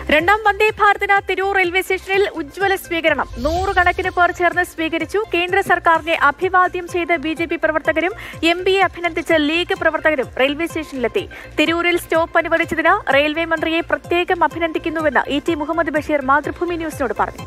രണ്ടാം വന്ദേ ഭാരതിന് തിരൂർ റെയിൽവേ സ്റ്റേഷനിൽ ഉജ്ജ്വല സ്വീകരണം നൂറുകണക്കിന് പേർ ചേർന്ന് സ്വീകരിച്ചു കേന്ദ്ര സർക്കാരിനെ അഭിവാദ്യം ചെയ്ത് ബി ജെ പി പ്രവർത്തകരും എം പിയെ അഭിനന്ദിച്ച് ലീഗ് പ്രവർത്തകരും റെയിൽവേ സ്റ്റേഷനിലെത്തി തിരൂരിൽ സ്റ്റോപ്പ് അനുവദിച്ചതിന് റെയിൽവേ മന്ത്രിയെ പ്രത്യേകം അഭിനന്ദിക്കുന്നുവെന്ന് ഇ ടി മുഹമ്മദ് ബഷീർ മാതൃഭൂമി ന്യൂസിനോട് പറഞ്ഞു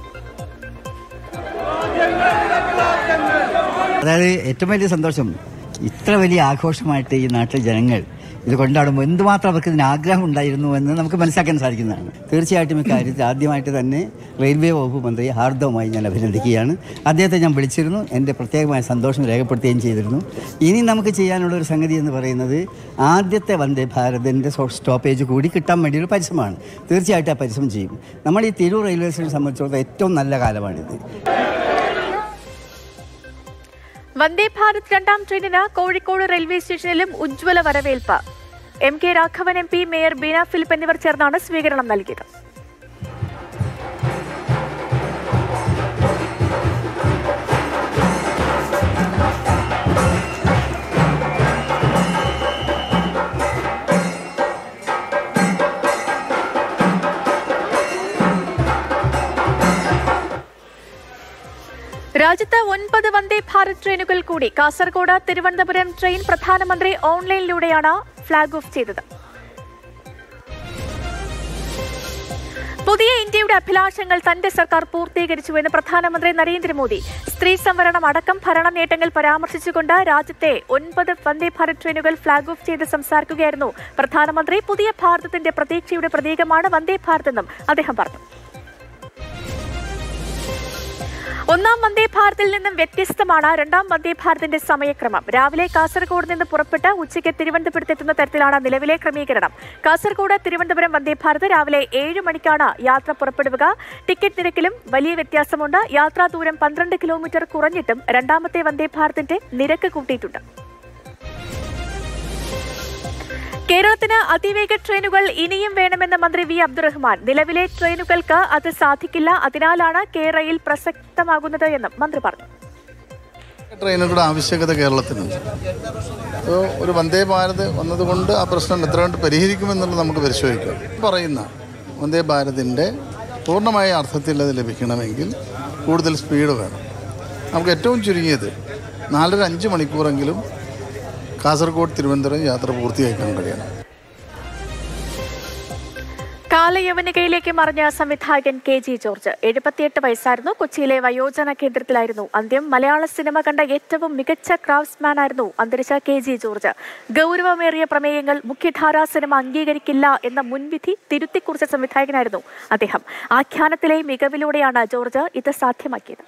അതായത് ഏറ്റവും വലിയ സന്തോഷം ഇത്ര വലിയ ആഘോഷമായിട്ട് ഈ നാട്ടിലെ ജനങ്ങൾ ഇത് കൊണ്ടാടുമ്പോൾ എന്തുമാത്രം അവർക്ക് ഇതിന് ആഗ്രഹം ഉണ്ടായിരുന്നു എന്ന് നമുക്ക് മനസ്സിലാക്കാൻ സാധിക്കുന്നതാണ് തീർച്ചയായിട്ടും ഇക്കാര്യത്തിൽ ആദ്യമായിട്ട് തന്നെ റെയിൽവേ വകുപ്പ് മന്ത്രി ഹാർദവമായി ഞാൻ അഭിനന്ദിക്കുകയാണ് അദ്ദേഹത്തെ ഞാൻ വിളിച്ചിരുന്നു എൻ്റെ പ്രത്യേകമായ സന്തോഷം രേഖപ്പെടുത്തുകയും ചെയ്തിരുന്നു ഇനി നമുക്ക് ചെയ്യാനുള്ള ഒരു സംഗതി എന്ന് പറയുന്നത് ആദ്യത്തെ വന്ദേ ഭാരതിൻ്റെ സ്റ്റോപ്പേജ് കൂടി കിട്ടാൻ വേണ്ടിയൊരു പരിശ്രമമാണ് തീർച്ചയായിട്ടും ആ പരിശ്രമം ചെയ്യും നമ്മൾ ഈ തിരൂർ റെയിൽവേ സ്റ്റേഷനെ സംബന്ധിച്ചിടത്തോളം ഏറ്റവും നല്ല കാലമാണിത് വന്ദേ ഭാരത് രണ്ടാം ട്രെയിനിന് കോഴിക്കോട് റെയിൽവേ സ്റ്റേഷനിലും ഉജ്ജ്വല വരവേൽപ്പ് M K Raghavan M P mayor Beena Philip എന്നിവർ ചേർന്നാണ് സ്വീകരണം നൽകിയത് രാജ്യത്ത് ഒൻപത് വന്ദേ ഭാരത് ട്രെയിനുകൾ കൂടി കാസർഗോഡ് തിരുവനന്തപുരം ട്രെയിൻ പ്രധാനമന്ത്രി ഓൺലൈനിലൂടെയാണ് ഫ്ളാഗ് ഓഫ് ചെയ്തത് പുതിയ ഇന്ത്യയുടെ അഭിലാഷങ്ങൾ തന്റെ സർക്കാർ പൂർത്തീകരിച്ചുവെന്ന് പ്രധാനമന്ത്രി നരേന്ദ്രമോദി സ്ത്രീ സംവരണം അടക്കം ഭരണ നേട്ടങ്ങൾ പരാമർശിച്ചുകൊണ്ട് രാജ്യത്തെ ഒൻപത് വന്ദേ ഭാരത് ട്രെയിനുകൾ ഫ്ളാഗ് ഓഫ് ചെയ്ത് സംസാരിക്കുകയായിരുന്നു പ്രധാനമന്ത്രി പുതിയ ഭാരതത്തിന്റെ പ്രതീക്ഷയുടെ പ്രതീകമാണ് വന്ദേ ഭാരത് എന്നും അദ്ദേഹം പറഞ്ഞു ഒന്നാം വന്ദേ ഭാരതിൽ നിന്നും വ്യത്യസ്തമാണ് രണ്ടാം വന്ദേ ഭാരതിന്റെ സമയക്രമം രാവിലെ കാസർഗോഡ് നിന്ന് പുറപ്പെട്ട് ഉച്ചയ്ക്ക് തിരുവനന്തപുരത്തെത്തുന്ന തരത്തിലാണ് നിലവിലെ ക്രമീകരണം കാസർഗോഡ് തിരുവനന്തപുരം വന്ദേ ഭാരത് രാവിലെ ഏഴ് മണിക്കാണ് യാത്ര പുറപ്പെടുക ടിക്കറ്റ് നിരക്കിലും വലിയ വ്യത്യാസമുണ്ട് യാത്രാ ദൂരം പന്ത്രണ്ട് കിലോമീറ്റർ കുറഞ്ഞിട്ടും രണ്ടാമത്തെ വന്ദേ ഭാരതിന്റെ നിരക്ക് കൂട്ടിയിട്ടുണ്ട് കേരളത്തിന് അതിവേഗ ട്രെയിനുകൾ ഇനിയും വേണമെന്ന മന്ത്രി വി അബ്ദുറഹ്മാൻ നിലവിലെ ട്രെയിനുകൾക്ക് അത് സാധിക്കില്ല അതിനാലാണ് കേരളയിൽ പ്രസക്തമാകുന്നത് എന്നും മന്ത്രി പറഞ്ഞു ട്രെയിനുകളുടെ ആവശ്യകത കേരളത്തിനുണ്ട് അപ്പോൾ ഒരു വന്ദേ ഭാരത് വന്നതുകൊണ്ട് ആ പ്രശ്നം എത്ര കണ്ട് പരിഹരിക്കുമെന്നുള്ളത് നമുക്ക് പരിശോധിക്കാം പറയുന്ന വന്ദേ ഭാരതിൻ്റെ പൂർണ്ണമായ അർത്ഥത്തിൽ അത് ലഭിക്കണമെങ്കിൽ കൂടുതൽ സ്പീഡ് വേണം നമുക്ക് ഏറ്റവും ചുരുങ്ങിയത് നാലര അഞ്ച് മണിക്കൂറെങ്കിലും കാസർഗോഡ് തിരുവനന്തപുരം യാത്ര പൂർത്തിയാക്കാൻ കഴിയണം കാലയവനികയിലേക്ക് മറിഞ്ഞ സംവിധായകൻ കെ ജി ജോർജ് എഴുപത്തിയെട്ട് വയസ്സായിരുന്നു കൊച്ചിയിലെ വയോജന കേന്ദ്രത്തിലായിരുന്നു അന്ത്യം മലയാള സിനിമ കണ്ട ഏറ്റവും മികച്ച ക്രാഫ്റ്റ്സ്മാൻ ആയിരുന്നു അന്തരിച്ച കെ ജി ജോർജ് ഗൗരവമേറിയ പ്രമേയങ്ങൾ മുഖ്യധാരാ സിനിമ അംഗീകരിക്കില്ല എന്ന മുൻവിധി തിരുത്തിക്കുറിച്ച സംവിധായകനായിരുന്നു അദ്ദേഹം ആഖ്യാനത്തിലെ മികവിലൂടെയാണ് ജോർജ് ഇത് സാധ്യമാക്കിയത്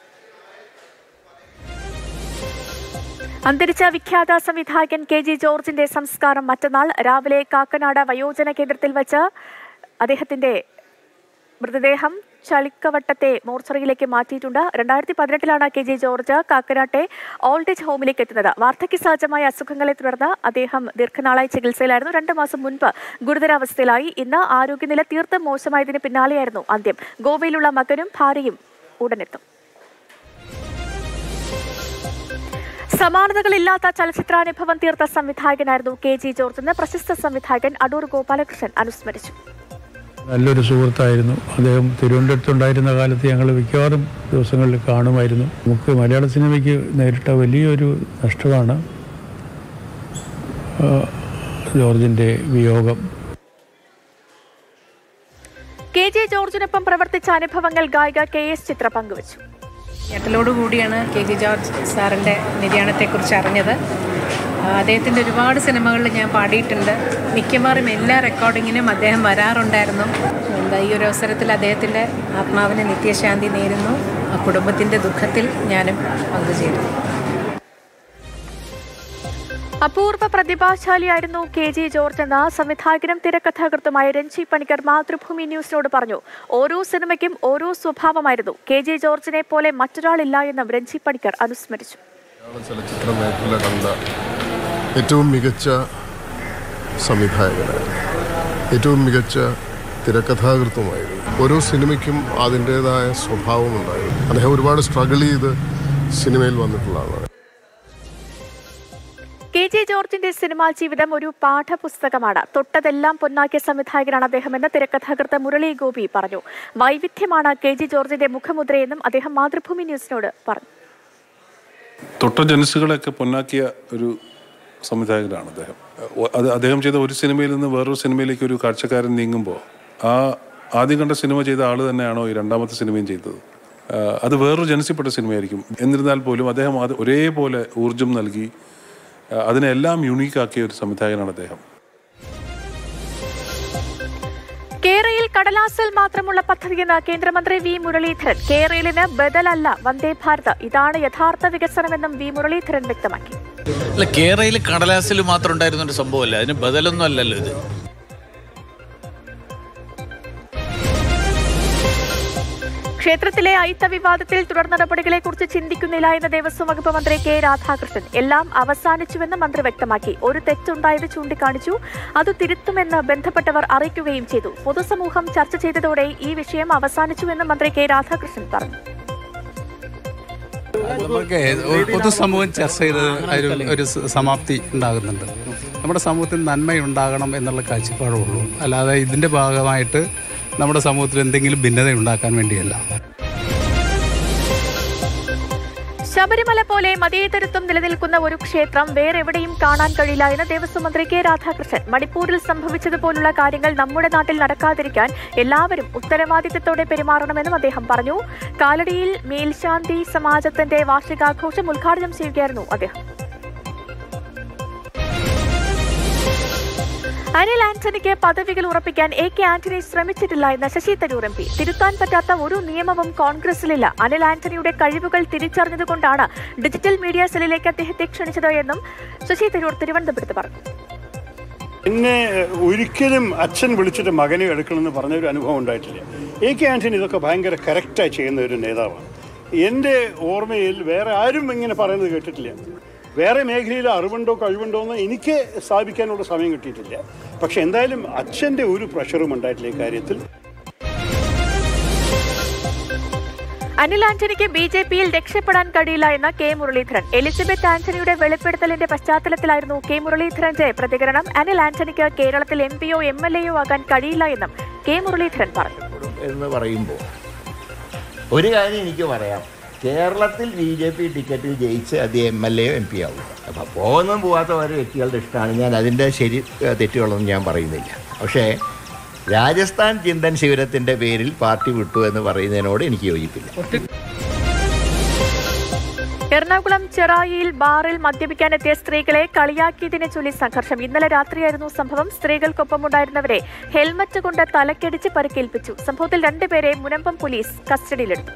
അന്തരിച്ച വിഖ്യാത സംവിധായകൻ കെ ജി ജോർജിന്റെ സംസ്കാരം മറ്റന്നാൾ രാവിലെ കാക്കനാട് വയോജന കേന്ദ്രത്തിൽ വച്ച് അദ്ദേഹത്തിന്റെ മൃതദേഹം ചളിക്കവട്ടത്തെ മോർച്ചറിയിലേക്ക് മാറ്റിയിട്ടുണ്ട് രണ്ടായിരത്തി പതിനെട്ടിലാണ് കെ ജി ജോർജ് കാക്കനാട്ടെ ഓൾഡ് ഏജ് ഹോമിലേക്ക് എത്തുന്നത് വാർദ്ധക്യ സഹജമായ അസുഖങ്ങളെ തുടർന്ന് അദ്ദേഹം ദീർഘനാളായി ചികിത്സയിലായിരുന്നു രണ്ട് മാസം മുൻപ് ഗുരുതരാവസ്ഥയിലായി ഇന്ന് ആരോഗ്യനില തീർത്തും മോശമായതിന് പിന്നാലെയായിരുന്നു അന്ത്യം ഗോവയിലുള്ള മകനും ഭാര്യയും ഉടനെത്തും സമാനതകളില്ലാത്ത ചലച്ചിത്രാനുഭവം തീർത്ത സംവിധായകനായിരുന്നു കെ ജി ജോർജ് എന്ന് പ്രശസ്ത സംവിധായകൻ അടൂർ ഗോപാലകൃഷ്ണൻ അനുസ്മരിച്ചു നല്ലൊരു സുഹൃത്തായിരുന്നു അദ്ദേഹം തിരുവനന്തപുരത്തുണ്ടായിരുന്ന കാലത്ത് ഞങ്ങൾ മിക്കവാറും ദിവസങ്ങളിൽ കാണുമായിരുന്നു നമുക്ക് മലയാള സിനിമയ്ക്ക് നേരിട്ട വലിയൊരു നഷ്ടമാണ് ആ, ജോർജിൻ്റെ വിയോഗം കെ ജെ ജോർജിനൊപ്പം പ്രവർത്തിച്ച അനുഭവങ്ങൾ ഗായിക കെ എസ് ചിത്ര പങ്കുവച്ചു ഞെട്ടലോടുകൂടിയാണ് കെ ജി ജോർജ് സാറിൻ്റെ നിര്യാണത്തെക്കുറിച്ച് അറിഞ്ഞത് ആ, അദ്ദേഹത്തിൻ്റെ ഒരുപാട് സിനിമകളിൽ ഞാൻ പാടിയിട്ടുണ്ട് മിക്കവാറും എല്ലാ റെക്കോർഡിങ്ങിനും അദ്ദേഹം വരാറുണ്ടായിരുന്നു എന്താ ഈ ഒരു അവസരത്തിൽ അദ്ദേഹത്തിൻ്റെ ആത്മാവിന് നിത്യശാന്തി നേരുന്നു ആ കുടുംബത്തിൻ്റെ ദുഃഖത്തിൽ ഞാനും പങ്കുചേരുന്നു അപൂർവ പ്രതിഭാശാലിയായിരുന്നു കെ ജി ജോർജ് എന്ന സംവിധായകനും തിരക്കഥാകൃത്തുമായ രഞ്ജി പണിക്കർ മാതൃഭൂമി ന്യൂസിനോട് പറഞ്ഞു ഓരോ സിനിമയ്ക്കും ഓരോ സ്വഭാവമായിരുന്നു കെ ജി ജോർജിനെ പോലെ മറ്റൊരാളില്ല എന്നും രഞ്ജി പണിക്കർ അനുസ്മരിച്ചു മലയാള ചലച്ചിത്ര മേഖല കണ്ട ഏറ്റവും മികച്ച സംവിധായകനായിരുന്നു ഏറ്റവും മികച്ച തിരക്കഥാകൃത്തുമായിരുന്നു ഓരോ സിനിമയ്ക്കും അതിൻ്റേതായ സ്വഭാവമുണ്ടായിരുന്നു അദ്ദേഹം ഒരുപാട് സ്ട്രഗിൾ ചെയ്ത് സിനിമയിൽ വന്നിട്ടുള്ള ആളാണ് കെ ജെ ജോർജിന്റെ സിനിമാ ജീവിതം ഒരു പാഠപുസ്തകമാണ് തൊട്ടതെല്ലാം പൊന്നാക്കിയ സംവിധായകനാണ് അദ്ദേഹമെന്ന് തിരക്കഥാകൃത്ത് മുരളി ഗോപി പറഞ്ഞു വൈവിധ്യമാണ് കെ ജി ജോർജിന്റെ മുഖമുദ്രയെന്നും അദ്ദേഹം മാതൃഭൂമി ന്യൂസിനോട് പറഞ്ഞു തൊട്ട ജനസുകളെയൊക്കെ പൊന്നാക്കിയ ഒരു സംവിധായകനാണ് അദ്ദേഹം ഒ- അത് അദ്ദേഹം ചെയ്ത ഒരു സിനിമയിൽ നിന്ന് വേറൊരു സിനിമയിലേക്ക് ഒരു കാഴ്ചക്കാരൻ നീങ്ങുമ്പോൾ ആ ആദ്യം കണ്ട സിനിമ ചെയ്ത ആൾ തന്നെയാണോ ഈ രണ്ടാമത്തെ സിനിമയും ചെയ്തത് ആ, അത് വേറൊരു ജനസിൽപ്പെട്ട സിനിമയായിരിക്കും എന്നിരുന്നാൽ പോലും അദ്ദേഹം അത് ഒരേപോലെ ഊർജം നൽകി ആ, അതിനെല്ലാം യുണീക്കാക്കിയ ഒരു സംവിധായകനാണ് അദ്ദേഹം കേരളയിൽ കടലാസിൽ മാത്രമുള്ള പദ്ധതിയെന്ന് കേന്ദ്രമന്ത്രി വി മുരളീധരൻ കേരളിന് ബദലല്ല വന്ദേ ഭാരത് ഇതാണ് യഥാർത്ഥ വികസനമെന്നും വി മുരളീധരൻ വ്യക്തമാക്കി അല്ല കേരളയിൽ കടലാസിൽ മാത്രം ഉണ്ടായിരുന്ന ഒരു സംഭവമല്ല അതിന് ബദലൊന്നും അല്ലല്ലോ ഇത് ക്ഷേത്രത്തിലെ അയിത്ത വിവാദത്തിൽ തുടർ നടപടികളെ കുറിച്ച് ചിന്തിക്കുന്നില്ല എന്ന് ദേവസ്വം വകുപ്പ് മന്ത്രി കെ രാധാകൃഷ്ണൻ എല്ലാം അവസാനിച്ചുവെന്ന് മന്ത്രി വ്യക്തമാക്കി ഒരു തെറ്റുണ്ടായത് ചൂണ്ടിക്കാണിച്ചു അത് തിരുത്തുമെന്ന് ബന്ധപ്പെട്ടവർ അറിയിക്കുകയും ചെയ്തു പൊതുസമൂഹം ചർച്ച ചെയ്തതോടെ ഈ വിഷയം അവസാനിച്ചുവെന്ന് മന്ത്രി കെ രാധാകൃഷ്ണൻ പറഞ്ഞു നമുക്ക് പൊതുസമൂഹം ചർച്ച ചെയ്ത് ഒരു ഒരു സ- സമാപ്തി ഉണ്ടാകുന്നുണ്ട് നമ്മുടെ സമൂഹത്തിൽ നന്മയുണ്ടാകണം എന്നുള്ള കാഴ്ചപ്പാടേ ഉള്ളൂ അല്ലാതെ ഇതിൻ്റെ ഭാഗമായിട്ട് നമ്മുടെ സമൂഹത്തിൽ എന്തെങ്കിലും ഭിന്നത ഉണ്ടാക്കാൻ വേണ്ടിയല്ല ശബരിമല പോലെ മതേതരത്വം നിലനിൽക്കുന്ന ഒരു ക്ഷേത്രം വേറെവിടെയും കാണാൻ കഴിയില്ല എന്ന് ദേവസ്വം മന്ത്രി കെ രാധാകൃഷ്ണൻ മണിപ്പൂരിൽ സംഭവിച്ചതുപോലുള്ള കാര്യങ്ങൾ നമ്മുടെ നാട്ടിൽ നടക്കാതിരിക്കാൻ എല്ലാവരും ഉത്തരവാദിത്തത്തോടെ പെരുമാറണമെന്നും അദ്ദേഹം പറഞ്ഞു കാലടിയിൽ മേൽശാന്തി സമാജത്തിന്റെ വാർഷികാഘോഷം ഉദ്ഘാടനം ചെയ്യുകയായിരുന്നു അദ്ദേഹം അനിൽ ആന്റണിക്ക് പദവികൾ ഉറപ്പിക്കാൻ എ കെ ആന്റണി ശ്രമിച്ചിട്ടില്ല എന്ന് ശശി തരൂർ എം പി തിരുത്താൻ പറ്റാത്ത ഒരു നിയമവും കോൺഗ്രസിലില്ല അനിൽ ആന്റണിയുടെ കഴിവുകൾ തിരിച്ചറിഞ്ഞതുകൊണ്ടാണ് ഡിജിറ്റൽ മീഡിയ സെല്ലിലേക്ക് അദ്ദേഹത്തെ ക്ഷണിച്ചത് എന്നും ശശി തരൂർ തിരുവനന്തപുരത്ത് പറഞ്ഞു എന്നെ ഒരിക്കലും അച്ഛൻ വിളിച്ചിട്ട് മകനെ എടുക്കണമെന്ന് പറഞ്ഞ ഒരു അനുഭവം ഉണ്ടായിട്ടില്ല എ കെ ആന്റണി ഇതൊക്കെ ഭയങ്കര കറക്റ്റായി ചെയ്യുന്ന ഒരു നേതാവാണ് എൻ്റെ ഓർമ്മയിൽ വേറെ ആരും ഇങ്ങനെ പറയുന്നത് കേട്ടിട്ടില്ല വേറെ മേഖലയിൽ അറിവുണ്ടോ കഴിവുണ്ടോ എന്ന് എനിക്ക് സ്ഥാപിക്കാനുള്ള സമയം കിട്ടിയിട്ടില്ല പക്ഷെ എന്തായാലും അച്ഛൻ്റെ ഒരു പ്രഷറും ഉണ്ടായിട്ടില്ല ഈ കാര്യത്തിൽ അനിൽ ആന്റണിക്ക് ബി ജെ പിയിൽ രക്ഷപ്പെടാൻ കഴിയില്ല എന്ന് കെ മുരളീധരൻ എലിസബത്ത് ആന്റണിയുടെ വെളിപ്പെടുത്തലിന്റെ പശ്ചാത്തലത്തിലായിരുന്നു കെ മുരളീധരന്റെ പ്രതികരണം അനിൽ ആന്റണിക്ക് കേരളത്തിൽ എം പിയോ എം എൽ എയോ ആകാൻ കഴിയില്ല എന്നും കെ മുരളീധരൻ പറഞ്ഞു എന്ന് പറയുമ്പോൾ ഒരു കാര്യം എനിക്ക് പറയാം കേരളത്തിൽ ബി ജെ പി ടിക്കറ്റിൽ ജയിച്ച് അത് M L A M P ആവും അപ്പം പോകുന്നതും പോകാത്ത ഓരോ വ്യക്തികളുടെ ഇഷ്ടമാണ് ഞാൻ അതിൻ്റെ ശരി ഏഹ്, തെറ്റുകളൊന്നും ഞാൻ പറയുന്നില്ല പക്ഷേ രാജസ്ഥാൻ ചിന്തൻ ശിബിരത്തിൻ്റെ പേരിൽ പാർട്ടി വിട്ടു എന്ന് പറയുന്നതിനോട് എനിക്ക് യോജിപ്പില്ല എറണാകുളം ചെറായിയിൽ ബാറിൽ മദ്യപിക്കാനെത്തിയ സ്ത്രീകളെ കളിയാക്കിയതിനെ ചൊല്ലി സംഘർഷം ഇന്നലെ രാത്രിയായിരുന്നു സംഭവം സ്ത്രീകൾക്കൊപ്പമുണ്ടായിരുന്നവരെ ഹെൽമറ്റ് കൊണ്ട് തലക്കടിച്ച് പരിക്കേൽപ്പിച്ചു സംഭവത്തിൽ രണ്ടുപേരെ മുനമ്പം പോലീസ് കസ്റ്റഡിയിലെടുത്തു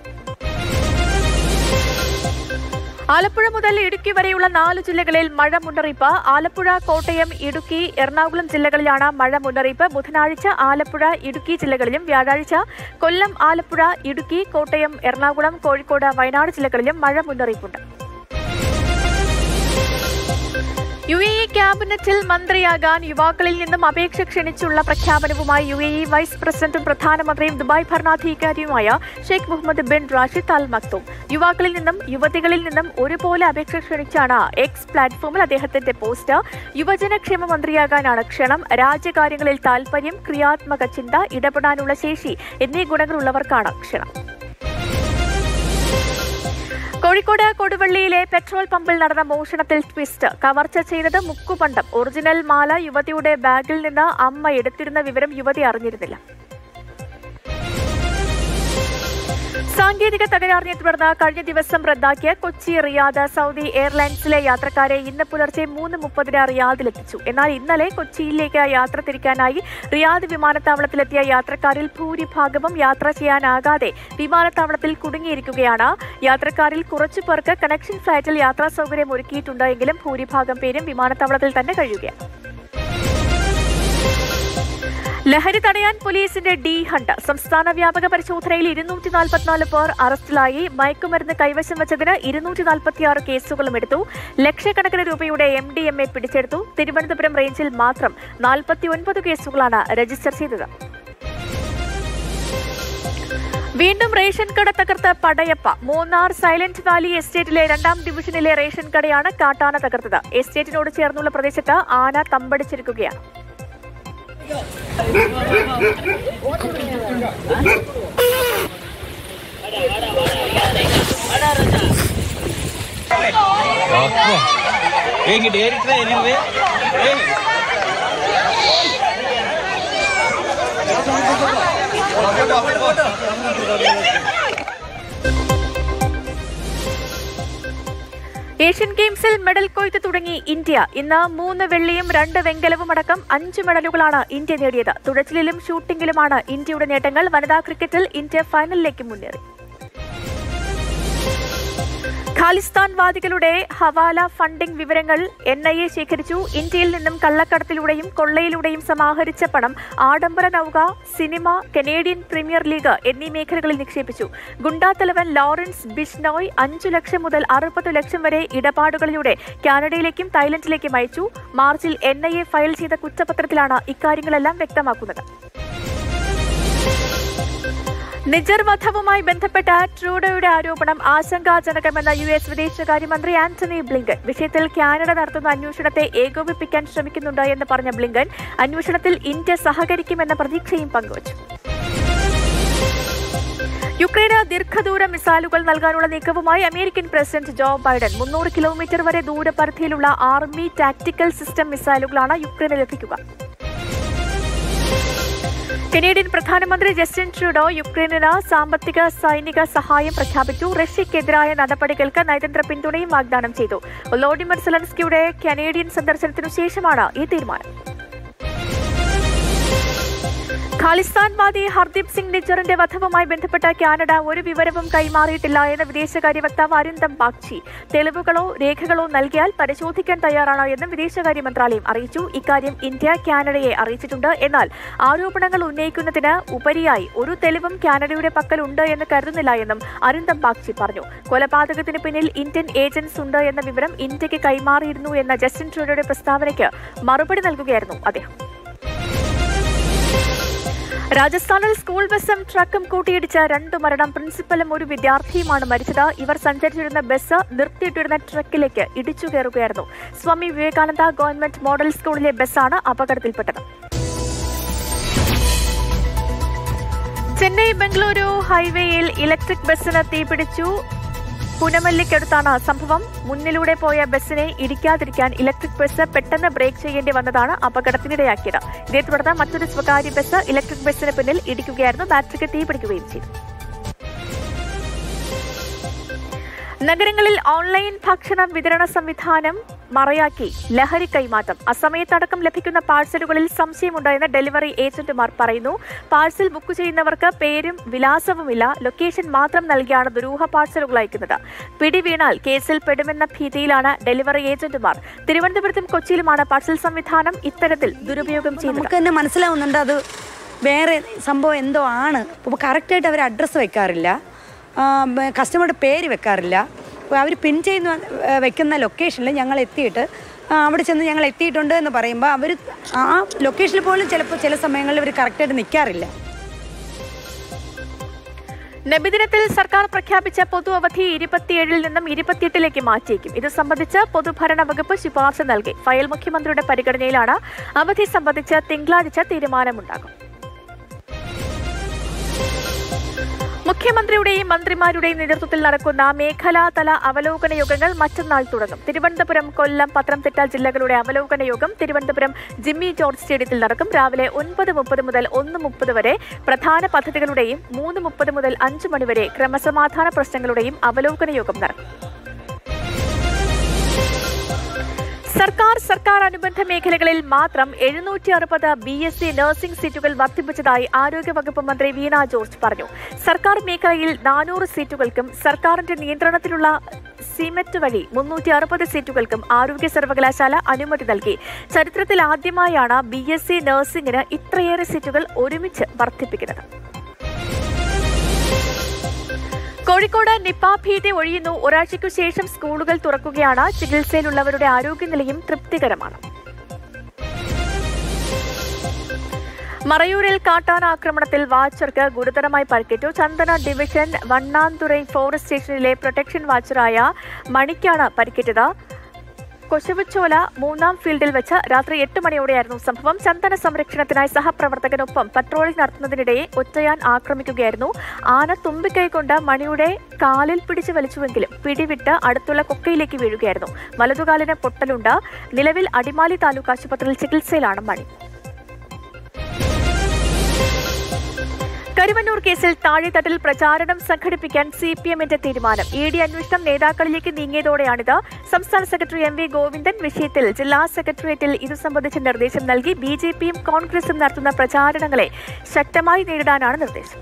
ആലപ്പുഴ മുതൽ ഇടുക്കി വരെയുള്ള നാല് ജില്ലകളിൽ മഴ മുന്നറിയിപ്പ് ആലപ്പുഴ കോട്ടയം ഇടുക്കി എറണാകുളം ജില്ലകളിലാണ് മഴ മുന്നറിയിപ്പ് ബുധനാഴ്ച ആലപ്പുഴ ഇടുക്കി ജില്ലകളിലും വ്യാഴാഴ്ച കൊല്ലം ആലപ്പുഴ ഇടുക്കി കോട്ടയം എറണാകുളം കോഴിക്കോട് വയനാട് ജില്ലകളിലും മഴ മുന്നറിയിപ്പുണ്ട് യു എ ഇ ക്യാബിനറ്റിൽ മന്ത്രിയാകാൻ യുവാക്കളിൽ നിന്നും അപേക്ഷ ക്ഷണിച്ചുള്ള പ്രഖ്യാപനവുമായി യു എ ഇ വൈസ് പ്രസിഡന്റും പ്രധാനമന്ത്രിയും ദുബായ് ഭരണാധികാരിയുമായ Sheikh Mohammed bin Rashid Al Maktoum യുവാക്കളിൽ നിന്നും യുവതികളിൽ നിന്നും ഒരുപോലെ അപേക്ഷ ക്ഷണിച്ചാണ് എക്സ് പ്ലാറ്റ്ഫോമിൽ അദ്ദേഹത്തിന്റെ പോസ്റ്റ് യുവജനക്ഷേമ മന്ത്രിയാകാനാണ് ക്ഷണം രാജ്യകാര്യങ്ങളിൽ താൽപര്യം ക്രിയാത്മക ചിന്ത ഇടപെടാനുള്ള ശേഷി എന്നീ ഗുണങ്ങളുള്ളവർക്കാണ് ക്ഷണം കോഴിക്കോട് കൊടുവള്ളിയിലെ പെട്രോൾ പമ്പിൽ നടന്ന മോഷണത്തിൽ ട്വിസ്റ്റ് കവർച്ച ചെയ്തത് മുക്കുപണ്ടം ഒറിജിനൽ മാല യുവതിയുടെ ബാഗിൽ നിന്ന് അമ്മ എടുത്തിരുന്ന വിവരം യുവതി അറിഞ്ഞിരുന്നില്ല സാങ്കേതിക തകരാറിനെ തുടർന്ന് കഴിഞ്ഞ ദിവസം റദ്ദാക്കിയ കൊച്ചി റിയാദ് സൗദി എയർലൈൻസിലെ യാത്രക്കാരെ ഇന്ന് പുലർച്ചെ മൂന്ന് മുപ്പതിന് റിയാദിലെത്തിച്ചു എന്നാൽ ഇന്നലെ കൊച്ചിയിലേക്ക് യാത്ര തിരിക്കാനായി റിയാദ് വിമാനത്താവളത്തിലെത്തിയ യാത്രക്കാരിൽ ഭൂരിഭാഗവും യാത്ര ചെയ്യാനാകാതെ വിമാനത്താവളത്തിൽ കുടുങ്ങിയിരിക്കുകയാണ് യാത്രക്കാരിൽ കുറച്ചു പേർക്ക് കണക്ഷൻ ഫ്ലൈറ്റിൽ യാത്രാ സൗകര്യം ഒരുക്കിയിട്ടുണ്ട് എങ്കിലും ഭൂരിഭാഗം പേരും വിമാനത്താവളത്തിൽ തന്നെ കഴിയുകയാണ് ലഹരി തടയാൻ പോലീസിന്റെ ഡി ഹണ്ട് സംസ്ഥാന വ്യാപക പരിശോധനയിൽ ഇരുന്നൂറ്റി നാൽപ്പത്തിനാല് പേർ അറസ്റ്റിലായി മയക്കുമരുന്ന് കൈവശം വെച്ചതിന് ഇരുന്നൂറ്റി നാൽപ്പത്തിയാറ് കേസുകളും എടുത്തു ലക്ഷക്കണക്കിന് രൂപയുടെ എം ഡി എം എ പിടിച്ചെടുത്തു തിരുവനന്തപുരം റേഞ്ചിൽ മാത്രം നാൽപ്പത്തി ഒൻപത് കേസുകളാണ് രജിസ്റ്റർ ചെയ്തത് വീണ്ടും റേഷൻ കട തകർത്ത പടയപ്പ മൂന്നാർ സൈലന്റ് വാലി എസ്റ്റേറ്റിലെ രണ്ടാം ഡിവിഷനിലെ റേഷൻ കടയാണ് കാട്ടാന തകർത്തത് എസ്റ്റേറ്റിനോട് ചേർന്നുള്ള പ്രദേശത്ത് ആന തമ്പടിച്ചിരിക്കുകയാണ് ഏഷ്യൻ ഗെയിംസിൽ മെഡൽ കൊയ്ത്ത് തുടങ്ങി ഇന്ത്യ ഇന്ന് മൂന്ന് വെള്ളിയും രണ്ട് വെങ്കലവും അടക്കം അഞ്ച് മെഡലുകളാണ് ഇന്ത്യ നേടിയത് തുഴച്ചിലിലും ഷൂട്ടിംഗിലുമാണ് ഇന്ത്യയുടെ നേട്ടങ്ങൾ വനിതാ ക്രിക്കറ്റിൽ ഇന്ത്യ ഫൈനലിലേക്ക് മുന്നേറി ഖാലിസ്ഥാൻ വാദികളുടെ ഹവാല ഫണ്ടിംഗ് വിവരങ്ങൾ എൻ ഐ എ ശേഖരിച്ചു ഇന്ത്യയിൽ നിന്നും കള്ളക്കടത്തിലൂടെയും കൊള്ളയിലൂടെയും സമാഹരിച്ച പണം ആഡംബര നൌക സിനിമ കനേഡിയൻ പ്രീമിയർ ലീഗ് എന്നീ മേഖലകളിൽ നിക്ഷേപിച്ചു ഗുണ്ടാത്തലവൻ ലോറൻസ് ബിഷ്നോയ് അഞ്ചു ലക്ഷം മുതൽ അറുപത് ലക്ഷം വരെ ഇടപാടുകളിലൂടെ കാനഡയിലേക്കും തായ്ലൻഡിലേക്കും അയച്ചു മാർച്ചിൽ എൻ ഐ എ ഫയൽ ചെയ്ത കുറ്റപത്രത്തിലാണ് ഇക്കാര്യങ്ങളെല്ലാം വ്യക്തമാക്കുന്നത് നിജർ വധവുമായി ബന്ധപ്പെട്ട ട്രൂഡോയുടെ ആരോപണം ആശങ്കാജനകമെന്ന യു എസ് വിദേശകാര്യമന്ത്രി ആന്റണി ബ്ലിങ്കൻ വിഷയത്തിൽ കാനഡ നടത്തുന്ന അന്വേഷണത്തെ ഏകോപിപ്പിക്കാൻ ശ്രമിക്കുന്നുണ്ട് എന്ന് പറഞ്ഞ ബ്ലിങ്കൻ അന്വേഷണത്തിൽ ഇന്ത്യ സഹകരിക്കുമെന്ന പ്രതീക്ഷയും പങ്കുവച്ചു യുക്രൈന് ദീർഘദൂര മിസൈലുകൾ നൽകാനുള്ള നീക്കവുമായി അമേരിക്കൻ പ്രസിഡന്റ് ജോ ബൈഡൻ മുന്നൂറ് കിലോമീറ്റർ വരെ ദൂരപരിധിയിലുള്ള ആർമി ടാക്ടിക്കൽ സിസ്റ്റം മിസൈലുകളാണ് യുക്രൈന് ലഭിക്കുക കനേഡിയൻ പ്രധാനമന്ത്രി ജസ്റ്റിൻ ട്രൂഡോ യുക്രൈനിന് സാമ്പത്തിക സൈനിക സഹായം പ്രഖ്യാപിച്ചു റഷ്യക്കെതിരായ നടപടികൾക്ക് നയതന്ത്ര പിന്തുണയും വാഗ്ദാനം ചെയ്തു വൊലോഡിമർ സെലൻസ്കിയുടെ കനേഡിയൻ സന്ദർശനത്തിനു ശേഷമാണ് ഈ തീരുമാനം ഖാലിസ്ഥാൻവാദി ഹർദീപ് സിംഗ് നിജറിന്റെ വധവുമായി ബന്ധപ്പെട്ട കാനഡ ഒരു വിവരവും കൈമാറിയിട്ടില്ല എന്ന് വിദേശകാര്യ വക്താവ് അരിന്ദം ബാഗ്ചി തെളിവുകളോ രേഖകളോ നൽകിയാൽ പരിശോധിക്കാൻ തയ്യാറാണ് എന്നും വിദേശകാര്യ മന്ത്രാലയം അറിയിച്ചു ഇക്കാര്യം ഇന്ത്യ കാനഡയെ അറിയിച്ചിട്ടുണ്ട് എന്നാൽ ആരോപണങ്ങൾ ഉന്നയിക്കുന്നതിന് ഉപരിയായി ഒരു തെളിവും കാനഡയുടെ പക്കലുണ്ട് എന്ന് കരുതുന്നില്ല എന്നും അരിന്ദം ബാഗ്ചി പറഞ്ഞു കൊലപാതകത്തിന് പിന്നിൽ ഇന്ത്യൻ ഏജൻസ് ഉണ്ട് എന്ന വിവരം ഇന്ത്യക്ക് കൈമാറിയിരുന്നു എന്ന ജസ്റ്റിൻ ട്രൂഡോയുടെ പ്രസ്താവനയ്ക്ക് മറുപടി നൽകുകയായിരുന്നു അദ്ദേഹം രാജസ്ഥാനിൽ സ്കൂൾ ബസ്സും ട്രക്കും കൂട്ടിയിടിച്ച രണ്ടു മരണം പ്രിൻസിപ്പലും ഒരു വിദ്യാർത്ഥിയുമാണ് മരിച്ചത് ഇവർ സഞ്ചരിച്ചിരുന്ന ബസ് നിർത്തിയിട്ടിരുന്ന ട്രക്കിലേക്ക് ഇടിച്ചു കയറുകയായിരുന്നു സ്വാമി വിവേകാനന്ദ ഗവൺമെന്റ് മോഡൽ സ്കൂളിലെ ബസ്സാണ് അപകടത്തിൽപ്പെട്ടത് ചെന്നൈ ബംഗളൂരു ഹൈവേയിൽ ഇലക്ട്രിക് ബസ്സിന് തീപിടിച്ചു പുനമല്ലിക്കടുത്താണ് സംഭവം മുന്നിലൂടെ പോയ ബസ്സിനെ ഇടിക്കാതിരിക്കാൻ ഇലക്ട്രിക് ബസ് പെട്ടെന്ന് ബ്രേക്ക് ചെയ്യേണ്ടി വന്നതാണ് അപകടത്തിനിടയാക്കിയത് ഇതേ തുടർന്ന് മറ്റൊരു സ്വകാര്യ ബസ് ഇലക്ട്രിക് ബസ്സിന് പിന്നിൽ ഇടിക്കുകയായിരുന്നു ബാറ്ററിക്ക് തീപിടിക്കുകയും ചെയ്തു നഗരങ്ങളിൽ ഓൺലൈൻ ഭക്ഷണ വിതരണ സംവിധാനം മറയാക്കി ലഹരി കൈമാറ്റം അസമയത്തടക്കം ലഭിക്കുന്ന പാഴ്സലുകളിൽ സംശയമുണ്ടായെന്ന് ഡെലിവറി ഏജന്റുമാർ പറയുന്നു പാഴ്സൽ ബുക്ക് ചെയ്യുന്നവർക്ക് പേരും വിലാസവുമില്ല ലൊക്കേഷൻ മാത്രം നൽകിയാണ് ദുരൂഹ പാഴ്സലുകൾ അയക്കുന്നത് പിടി വീണാൽ കേസിൽ പെടുമെന്ന ഭീതിയിലാണ് ഡെലിവറി ഏജന്റുമാർ തിരുവനന്തപുരത്തും കൊച്ചിയിലുമാണ് പാഴ്സൽ സംവിധാനം ഇത്തരത്തിൽ ദുരുപയോഗം ചെയ്യുന്നത് നമുക്ക് തന്നെ മനസ്സിലാവുന്നുണ്ട് അത് വേറെ സംഭവം എന്തോ ആണ് അപ്പോൾ കറക്റ്റായിട്ട് അവർ അഡ്രസ്സ് വെക്കാറില്ല കസ്റ്റമറുടെ പേര് വെക്കാറില്ല അപ്പോൾ അവർ പിൻ ചെയ്യുന്ന വെക്കുന്ന ലൊക്കേഷനിൽ ഞങ്ങൾ എത്തിയിട്ട് ആ, അവിടെ ചെന്ന് ഞങ്ങൾ എത്തിയിട്ടുണ്ട് എന്ന് പറയുമ്പോൾ അവർ ആ ലൊക്കേഷനിൽ പോലും ചിലപ്പോൾ ചില സമയങ്ങളിൽ അവർ കറക്റ്റായിട്ട് നിൽക്കാറില്ല നബിദിനത്തിൽ സർക്കാർ പ്രഖ്യാപിച്ച പൊതു അവധി ഇരുപത്തിയേഴിൽ നിന്നും ഇരുപത്തിയെട്ടിലേക്ക് മാറ്റിയേക്കും ഇത് സംബന്ധിച്ച് പൊതുഭരണ വകുപ്പ് ശുപാർശ നൽകി ഫയൽ മുഖ്യമന്ത്രിയുടെ പരിഗണനയിലാണ് അവധി സംബന്ധിച്ച് തിങ്കളാഴ്ച തീരുമാനമുണ്ടാകും മുഖ്യമന്ത്രിയുടെയും മന്ത്രിമാരുടെയും നേതൃത്വത്തിൽ നടക്കുന്ന മേഖലാതല അവലോകന യോഗങ്ങൾ മറ്റന്നാൾ തുടങ്ങും തിരുവനന്തപുരം കൊല്ലം പത്തനംതിട്ട ജില്ലകളുടെ അവലോകന യോഗം തിരുവനന്തപുരം ജിമ്മി ജോർജ് സ്റ്റേഡിയത്തിൽ നടക്കും രാവിലെ ഒൻപത് മുപ്പത് മുതൽ ഒന്ന് മുപ്പത് വരെ പ്രധാന പദ്ധതികളുടെയും മൂന്ന് മുപ്പത് മുതൽ അഞ്ച് മണിവരെ ക്രമസമാധാന പ്രശ്നങ്ങളുടെയും അവലോകന യോഗം നടക്കും സർക്കാർ സർക്കാർ അനുബന്ധ മേഖലകളിൽ മാത്രം എഴുന്നൂറ്റി അറുപത് ബി എസ് സി നഴ്സിംഗ് സീറ്റുകൾ വർദ്ധിപ്പിച്ചതായി ആരോഗ്യവകുപ്പ് മന്ത്രി വീണ ജോർജ് പറഞ്ഞു സർക്കാർ മേഖലയിൽ നാനൂറ് സീറ്റുകൾക്കും സർക്കാരിന്റെ നിയന്ത്രണത്തിലുള്ള സിമെറ്റ് വഴി മുന്നൂറ്റി അറുപത് സീറ്റുകൾക്കും ആരോഗ്യ സർവകലാശാല അനുമതി നൽകി ചരിത്രത്തിൽ ആദ്യമായാണ് ബി എസ് സി നഴ്സിംഗിന് ഇത്രയേറെ സീറ്റുകൾ ഒരുമിച്ച് വർദ്ധിപ്പിക്കുന്നത് കോഴിക്കോട് നിപ്പ ഭീതി ഒഴിയുന്നു ഒരാഴ്ചയ്ക്കു ശേഷം സ്കൂളുകൾ തുറക്കുകയാണ് ചികിത്സയിലുള്ളവരുടെ ആരോഗ്യനിലയും തൃപ്തികരമാണ് മറയൂരിൽ കാട്ടാന ആക്രമണത്തിൽ വാച്ചർക്ക് ഗുരുതരമായി പരിക്കേറ്റു ചന്ദന ഡിവിഷൻ വണ്ണാന്തുറൈ ഫോറസ്റ്റ് സ്റ്റേഷനിലെ പ്രൊട്ടക്ഷൻ വാച്ചറായ മണിക്കാണ് പരിക്കേറ്റത് കൊശവുച്ചോല മൂന്നാം ഫീൽഡിൽ വെച്ച് രാത്രി എട്ട് മണിയോടെയായിരുന്നു സംഭവം ചന്ദന സംരക്ഷണത്തിനായി സഹപ്രവർത്തകനൊപ്പം പട്രോളിംഗ് നടത്തുന്നതിനിടെ ഒറ്റയാൻ ആക്രമിക്കുകയായിരുന്നു ആന തുമ്പിക്കൈ കൊണ്ട് മണിയുടെ കാലിൽ പിടിച്ചു വലിച്ചുവെങ്കിലും പിടിവിട്ട് അടുത്തുള്ള കൊക്കയിലേക്ക് വീഴുകയായിരുന്നു വലതുകാലിന് പൊട്ടലുണ്ട് നിലവിൽ അടിമാലി താലൂക്ക് ആശുപത്രിയിൽ ചികിത്സയിലാണ് മണി കരുവന്നൂർ കേസിൽ താഴെത്തട്ടിൽ പ്രചാരണം സംഘടിപ്പിക്കാൻ സി പി എമ്മിന്റെ തീരുമാനം ഇ ഡി അന്വേഷണം നേതാക്കളിലേക്ക് നീങ്ങിയതോടെയാണിത് സംസ്ഥാന സെക്രട്ടറി എം വി ഗോവിന്ദൻ വിഷയത്തിൽ ജില്ലാ സെക്രട്ടേറിയറ്റിൽ ഇതു സംബന്ധിച്ച നിർദ്ദേശം നൽകി ബി ജെ പിയും കോൺഗ്രസും നടത്തുന്ന പ്രചാരണങ്ങളെ ശക്തമായി നേരിടാനാണ് നിർദ്ദേശം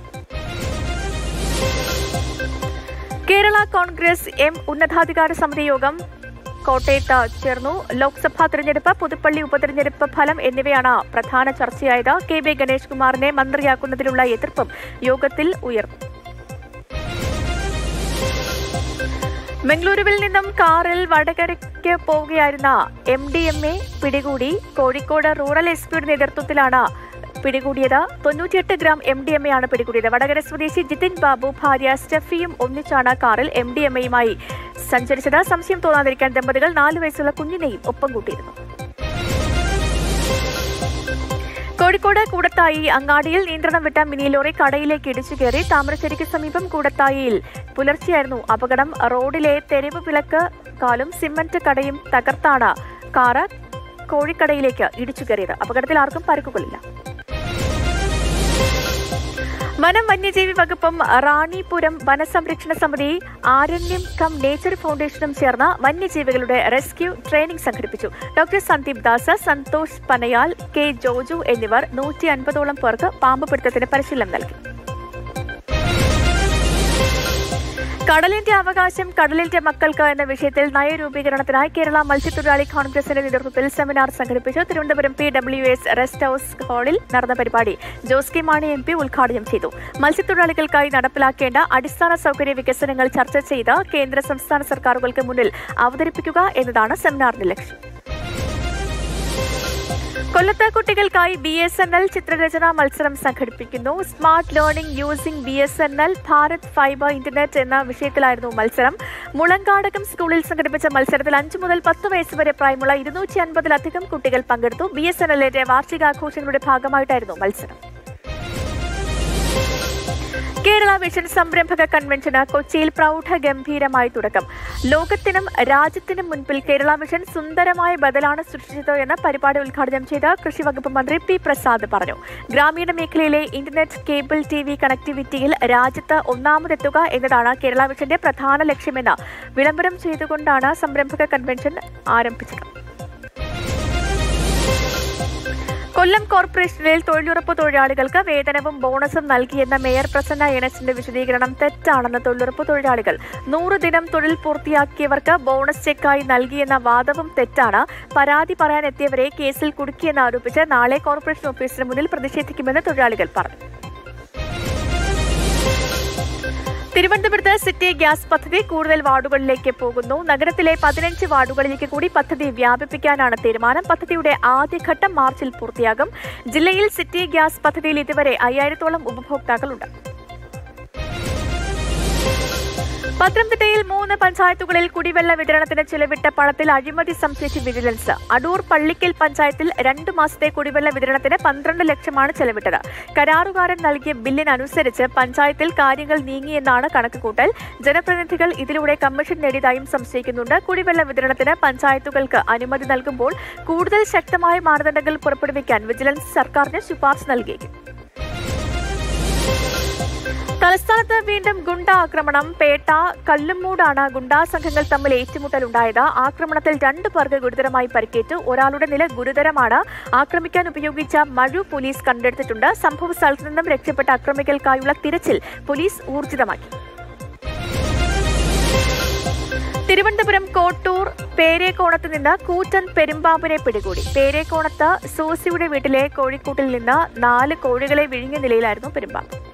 കേരള കോൺഗ്രസ് എം ഉന്നതാധികാര സമിതി യോഗം കോട്ടയത്ത് ചേർന്നു ലോക്സഭാ തെരഞ്ഞെടുപ്പ് പുതുപ്പള്ളി ഉപതെരഞ്ഞെടുപ്പ് ഫലം എന്നിവയാണ് പ്രധാന ചർച്ചയായത് കെ ബി ഗണേഷ് കുമാറിനെ മന്ത്രിയാക്കുന്നതിലുള്ള എതിർപ്പും യോഗത്തിൽ ഉയർന്നു ബംഗളൂരുവിൽ നിന്നും കാറിൽ വടകരയ്ക്ക് പോവുകയായിരുന്ന എം ഡി എം എ പിടികൂടി കോഴിക്കോട് റൂറൽ എസ് പിയുടെ നേതൃത്വത്തിലാണ് പിടികൂടിയത് തൊണ്ണൂറ്റിയെട്ട് gram M D M A ആണ് പിടികൂടിയത് വടകര സ്വദേശി ജിതിൻ ബാബു ഭാര്യ സ്റ്റെഫിയും ഒന്നിച്ചാണ് കാറിൽ എം ഡി എം എയുമായി സഞ്ചരിച്ചത് സംശയം തോന്നാതിരിക്കാൻ ദമ്പതികൾ നാലു വയസ്സുള്ള കുഞ്ഞിനെയും ഒപ്പം കൂട്ടിയിരുന്നു കോഴിക്കോട് കൂടത്തായി അങ്ങാടിയിൽ നിയന്ത്രണം വിട്ട മിനി ലോറി കടയിലേക്ക് ഇടിച്ചു കയറി താമരശ്ശേരിക്ക് സമീപം കൂടത്തായിയിൽ പുലർച്ചെയായിരുന്നു അപകടം റോഡിലെ തെരുവ് വിളക്ക് കാലും സിമന്റ് കടയും തകർത്താണ് കാറ് കോഴിക്കടയിലേക്ക് ഇടിച്ചു കയറിയത് അപകടത്തിൽ ആർക്കും പരുക്കുകളില്ല വനം വന്യജീവി വകുപ്പും റാണിപുരം വനസംരക്ഷണ സമിതി ആരണ്യം കം നേച്ചർ ഫൗണ്ടേഷനും ചേർന്ന് വന്യജീവികളുടെ റെസ്ക്യൂ ട്രെയിനിംഗ് സംഘടിപ്പിച്ചു ഡോക്ടർ സന്ദീപ് ദാസ് സന്തോഷ് പനയാൽ കെ ജോജു എന്നിവർ നൂറ്റി അൻപതോളം പേർക്ക് പാമ്പ് പിടുത്തത്തിന് പരിശീലനം നൽകി കടലിന്റെ അവകാശം കടലിന്റെ മക്കൾക്ക് എന്ന വിഷയത്തിൽ നയരൂപീകരണത്തിനായി കേരള മത്സ്യത്തൊഴിലാളി കോൺഗ്രസിന്റെ നേതൃത്വത്തിൽ സെമിനാർ സംഘടിപ്പിച്ചു Thiruvananthapuram P W S rest house ഹാളിൽ നടന്ന പരിപാടി Jose K Mani M P ഉദ്ഘാടനം ചെയ്തു മത്സ്യത്തൊഴിലാളികൾക്കായി നടപ്പിലാക്കേണ്ട അടിസ്ഥാന സൗകര്യ വികസനങ്ങൾ ചർച്ച ചെയ്ത് കേന്ദ്ര സംസ്ഥാന സർക്കാരുകൾക്ക് മുന്നിൽ അവതരിപ്പിക്കുക എന്നതാണ് സെമിനാറിന്റെ ലക്ഷ്യം കൊല്ലത്ത് കുട്ടികൾക്കായി ബി എസ് എൻ എൽ ചിത്രരചനാ മത്സരം സംഘടിപ്പിക്കുന്നു smart learning using B S N L Bharat fibre internet എന്ന വിഷയത്തിലായിരുന്നു മത്സരം മുളങ്കാടകം സ്കൂളിൽ സംഘടിപ്പിച്ച മത്സരത്തിൽ അഞ്ചു മുതൽ പത്ത് വയസ്സ് വരെ പ്രായമുള്ള ഇരുന്നൂറ്റി അൻപതിലധികം കുട്ടികൾ പങ്കെടുത്തു ബി എസ് എൻ എല്ലിന്റെ വാർഷികാഘോഷങ്ങളുടെ ഭാഗമായിട്ടായിരുന്നു മത്സരം കേരള വിഷൻ സംരംഭക കൺവെൻഷന് കൊച്ചിയിൽ പ്രൗഢ ഗംഭീരമായി തുടക്കം ലോകത്തിനും രാജ്യത്തിനും മുൻപിൽ കേരള വിഷൻ സുന്ദരമായ ബദലാണ് സൃഷ്ടിച്ചത് എന്ന് പരിപാടി ഉദ്ഘാടനം ചെയ്ത കൃഷി വകുപ്പ് മന്ത്രി പി പ്രസാദ് പറഞ്ഞു ഗ്രാമീണ മേഖലയിലെ ഇന്റർനെറ്റ് കേബിൾ ടി വി കണക്ടിവിറ്റിയിൽ രാജ്യത്ത് ഒന്നാമതെത്തുക എന്നതാണ് കേരള വിഷന്റെ പ്രധാന ലക്ഷ്യമെന്ന് വിളംബരം ചെയ്തുകൊണ്ടാണ് സംരംഭക കൺവെൻഷൻ ആരംഭിച്ചത് കൊല്ലം കോർപ്പറേഷനിൽ തൊഴിലുറപ്പ് തൊഴിലാളികൾക്ക് വേതനവും ബോണസും നൽകിയെന്ന മേയർ പ്രസന്ന എനസിന്റെ വിശദീകരണം തെറ്റാണെന്ന് തൊഴിലുറപ്പ് തൊഴിലാളികൾ നൂറ് ദിനം തൊഴിൽ പൂർത്തിയാക്കിയവർക്ക് ബോണസ് ചെക്കായി നൽകിയെന്ന വാദവും തെറ്റാണ് പരാതി പറയാനെത്തിയവരെ കേസിൽ കുടുക്കിയെന്ന് ആരോപിച്ച് നാളെ കോർപ്പറേഷൻ ഓഫീസിന് മുന്നിൽ പ്രതിഷേധിക്കുമെന്ന് തൊഴിലാളികൾ പറഞ്ഞു തിരുവനന്തപുരത്ത് സിറ്റി ഗ്യാസ് പദ്ധതി കൂടുതൽ വാർഡുകളിലേക്ക് പോകുന്നു നഗരത്തിലെ പതിനഞ്ച് വാർഡുകളിലേക്ക് കൂടി പദ്ധതി വ്യാപിപ്പിക്കാനാണ് തീരുമാനം പദ്ധതിയുടെ ആദ്യഘട്ടം മാർച്ചിൽ പൂർത്തിയാകും ജില്ലയിൽ സിറ്റി ഗ്യാസ് പദ്ധതിയിൽ ഇതുവരെ അയ്യായിരത്തോളം ഉപഭോക്താക്കളുണ്ട് പത്തനംതിട്ടയിൽ മൂന്ന് പഞ്ചായത്തുകളിൽ കുടിവെള്ള വിതരണത്തിന് ചിലവിട്ട പണത്തിൽ അഴിമതി സംശയിച്ച് വിജിലൻസ് അടൂർ പള്ളിക്കൽ പഞ്ചായത്തിൽ രണ്ടു മാസത്തെ കുടിവെള്ള വിതരണത്തിന് പന്ത്രണ്ട് ലക്ഷമാണ് ചെലവിട്ടത് കരാറുകാരൻ നൽകിയ ബില്ലിനനുസരിച്ച് പഞ്ചായത്തിൽ കാര്യങ്ങൾ നീങ്ങിയെന്നാണ് കണക്കുകൂട്ടൽ ജനപ്രതിനിധികൾ ഇതിലൂടെ കമ്മീഷൻ നേടിയതായും സംശയിക്കുന്നുണ്ട് കുടിവെള്ള വിതരണത്തിന് പഞ്ചായത്തുകൾക്ക് അനുമതി നൽകുമ്പോൾ കൂടുതൽ ശക്തമായ മാനദണ്ഡങ്ങൾ പുറപ്പെടുവിക്കാൻ വിജിലൻസ് സർക്കാരിന് ശുപാർശ നൽകിയേക്കും തലസ്ഥാനത്ത് വീണ്ടും ഗുണ്ട ആക്രമണം പേട്ട കല്ലുമൂടാണ് ഗുണ്ടാ സംഘങ്ങൾ തമ്മിൽ ഏറ്റുമുട്ടലുണ്ടായത് ആക്രമണത്തിൽ രണ്ടു പേർക്ക് ഗുരുതരമായി പരിക്കേറ്റു ഒരാളുടെ നില ഗുരുതരമാണ് ആക്രമിക്കാൻ ഉപയോഗിച്ച മഴു പോലീസ് കണ്ടെടുത്തിട്ടുണ്ട് സംഭവ സ്ഥലത്തു നിന്നും രക്ഷപ്പെട്ട അക്രമികൾക്കായുള്ള തിരച്ചിൽ പോലീസ് ഊർജിതമാക്കി തിരുവനന്തപുരം കോട്ടൂർ പേരേക്കോണത്ത് നിന്ന് കൂറ്റൻ പെരുമ്പാമ്പിനെ പിടികൂടി പേരേക്കോണത്ത് സൂസിയുടെ വീട്ടിലെ കോഴിക്കൂട്ടിൽ നിന്ന് നാല് കോഴികളെ വിഴുങ്ങിയ നിലയിലായിരുന്നു പെരുമ്പാമ്പ്